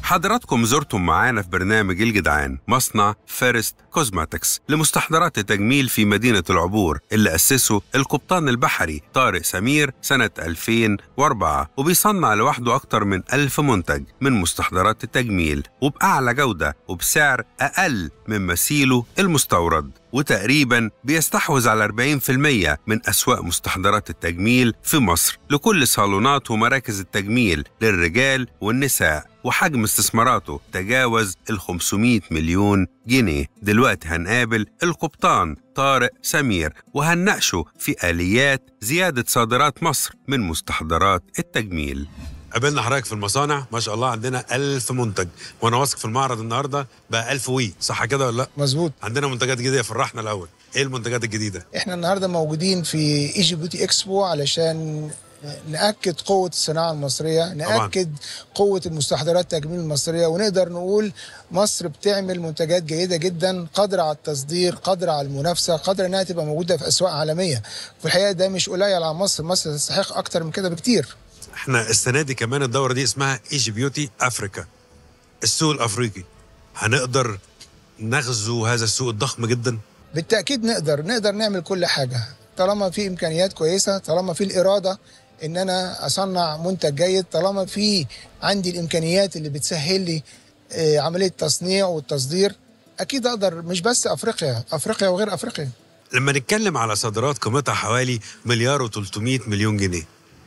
حضراتكم زرتم معانا في برنامج الجدعان مصنع فيرست كوزماتكس لمستحضرات التجميل في مدينة العبور اللي أسسه القبطان البحري طارق سمير سنة 2004 وبيصنع لوحده أكتر من ألف منتج من مستحضرات التجميل وبأعلى جودة وبسعر أقل من مثيله المستورد وتقريبا بيستحوذ على 40% من أسواق مستحضرات التجميل في مصر لكل صالونات ومراكز التجميل للرجال والنساء وحجم استثماراته تجاوز ال 500 مليون جنيه دلوقتي هنقابل القبطان طارق سمير وهنناقشه في آليات زيادة صادرات مصر من مستحضرات التجميل قابلنا حضرتك في المصانع ما شاء الله عندنا ألف منتج وانا واثق في المعرض النهارده بقى ألف وي صح كده ولا لا مظبوط عندنا منتجات جديده فرحنا الاول ايه المنتجات الجديده احنا النهارده موجودين في ايجي بيوتي اكسبو علشان ناكد قوه الصناعه المصريه ناكد قوه المستحضرات التجميل المصريه ونقدر نقول مصر بتعمل منتجات جيده جدا قادره على التصدير قادره على المنافسه قادره انها تبقى موجوده في اسواق عالميه في الحقيقه ده مش قليل على مصر مصر تستحق اكتر من كده بكتير احنا السنه دي كمان الدوره دي اسمها ايجي بيوتي افريكا السوق الافريقي هنقدر نغزو هذا السوق الضخم جدا بالتاكيد نقدر نقدر نعمل كل حاجه طالما في امكانيات كويسه طالما في الاراده ان انا اصنع منتج جيد طالما في عندي الامكانيات اللي بتسهل لي آه، عمليه التصنيع والتصدير اكيد اقدر مش بس افريقيا افريقيا وغير افريقيا لما نتكلم على صادرات قيمتها حوالي مليار و300 مليون جنيه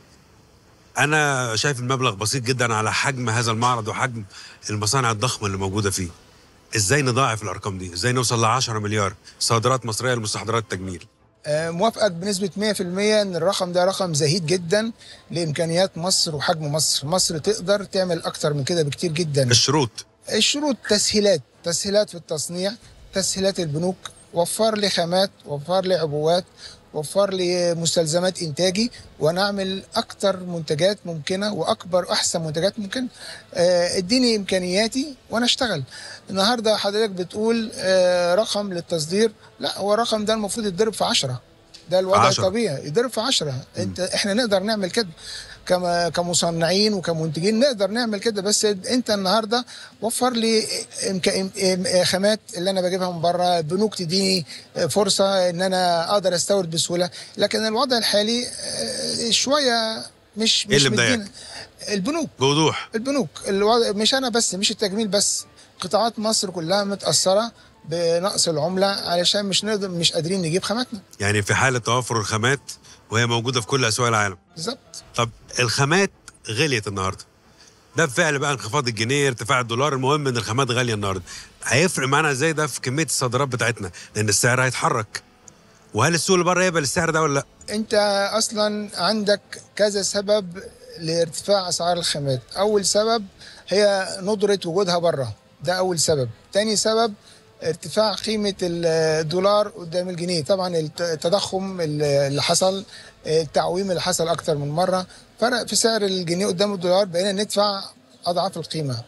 انا شايف المبلغ بسيط جدا على حجم هذا المعرض وحجم المصانع الضخمه اللي موجوده فيه ازاي نضاعف الارقام دي ازاي نوصل ل 10 مليار صادرات مصريه لمستحضرات التجميل آه، موافقك بنسبة 100% ان الرقم ده رقم زهيد جدا لامكانيات مصر وحجم مصر مصر تقدر تعمل اكتر من كده بكتير جدا الشروط الشروط تسهيلات تسهيلات في التصنيع تسهيلات البنوك وفر لي خامات وفر لي عبوات وفر لي مستلزمات انتاجي ونعمل اكتر منتجات ممكنه واكبر احسن منتجات ممكن آه، اديني امكانياتي وانا اشتغل النهارده حضرتك بتقول آه، رقم للتصدير لا هو الرقم ده المفروض يتضرب في 10 ده الوضع عشرة. الطبيعي يتضرب في 10 انت احنا نقدر نعمل كده كما كمصنعين وكمنتجين نقدر نعمل كده بس انت النهارده وفر لي إمك- إم- إم- خامات اللي انا بجيبها من بره بنوك تديني فرصه ان انا اقدر استورد بسهوله لكن الوضع الحالي آه، شويه مش إيه مش اللي مضايقك؟ مدينا البنوك بوضوح البنوك الوضع مش انا بس مش التجميل بس قطاعات مصر كلها متاثره بنقص العمله علشان مش نقدر مش قادرين نجيب خاماتنا يعني في حاله توافر الخامات وهي موجوده في كل اسواق العالم بالظبط طب الخامات غليت النهارده ده بفعل بقى انخفاض الجنيه ارتفاع الدولار المهم ان الخامات غاليه النهارده هيفرق معانا ازاي ده في كميه الصادرات بتاعتنا لان السعر هيتحرك وهل السوق اللي بره يقبل السعر ده ولا لا انت اصلا عندك كذا سبب لارتفاع اسعار الخامات اول سبب هي ندره وجودها بره ده اول سبب تاني سبب ارتفاع قيمة الدولار قدام الجنيه طبعا الت- التضخم اللي حصل التعويم اللي حصل أكتر من مرة فرق في سعر الجنيه قدام الدولار بقينا ندفع أضعاف القيمة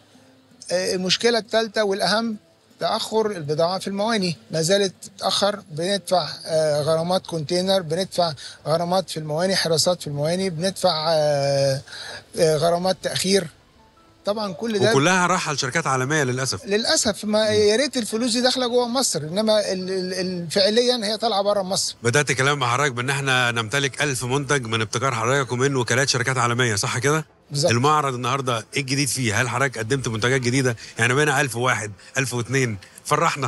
المشكلة الثالثة والأهم تأخر البضاعة في المواني ما زالت تتأخر بندفع آه، غرامات كونتينر بندفع غرامات في المواني حراسات في المواني بندفع آه، آه، غرامات تأخير طبعا كل ده وكلها راحه لشركات عالميه للاسف للاسف ما يا ريت الفلوس دي داخله جوه مصر انما ال- ال- ال- فعليا هي طالعه بره مصر بدات كلام مع حضرتك بان احنا نمتلك ألف منتج من ابتكار حضرتك ومن وكالات شركات عالميه صح كده بالظبط المعرض النهارده ايه الجديد فيه هل حضرتك قدمت منتجات جديده يعني بقينا 1001 1002 فرحنا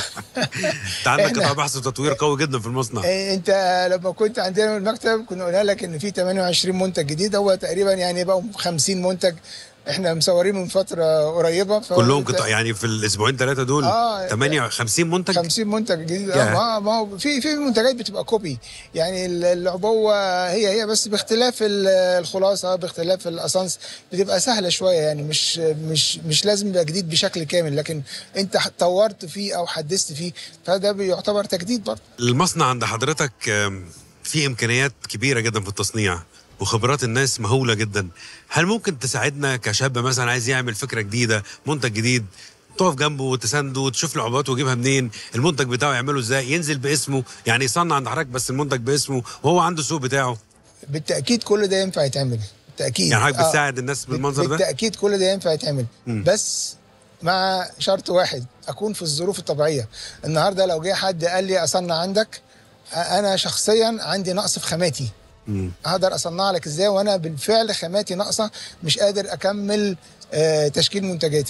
انت عندك إحنا- قطاع بحث وتطوير قوي جدا في المصنع إيه، انت لما كنت عندنا في المكتب كنا قلنا لك ان في 28 منتج جديد هو تقريبا يعني بقوا 50 منتج احنا مصورين من فتره قريبه فهو كلهم انت- قطاع يعني في الاسبوعين ثلاثه دول آه، 58 منتج 50 منتج جديد ياه. آه، ما ما هو في في منتجات بتبقى كوبي يعني ال- العبوه هي هي بس باختلاف ال- الخلاصه باختلاف الاسانس بتبقى سهله شويه يعني مش مش مش لازم يبقى جديد بشكل كامل لكن انت طورت فيه او حدثت فيه فده بيعتبر تجديد برضه المصنع عند حضرتك آم، فيه امكانيات كبيره جدا في التصنيع وخبرات الناس مهوله جدا هل ممكن تساعدنا كشاب مثلا عايز يعمل فكره جديده منتج جديد تقف جنبه وتسانده وتشوف له عبوات ويجيبها منين المنتج بتاعه يعمله ازاي ينزل باسمه يعني يصنع عند حضرتك بس المنتج باسمه وهو عنده السوق بتاعه بالتاكيد كل ده ينفع يتعمل بالتاكيد يعني حضرتك آه. بتساعد الناس بالمنظر ده بالتاكيد كل ده ينفع يتعمل مم. بس مع شرط واحد اكون في الظروف الطبيعيه النهارده لو جه حد قال لي اصنع عندك أ- انا شخصيا عندي نقص في خاماتي مم. اقدر اصنع لك ازاي وانا بالفعل خاماتي ناقصه مش قادر اكمل آه، تشكيل منتجاتي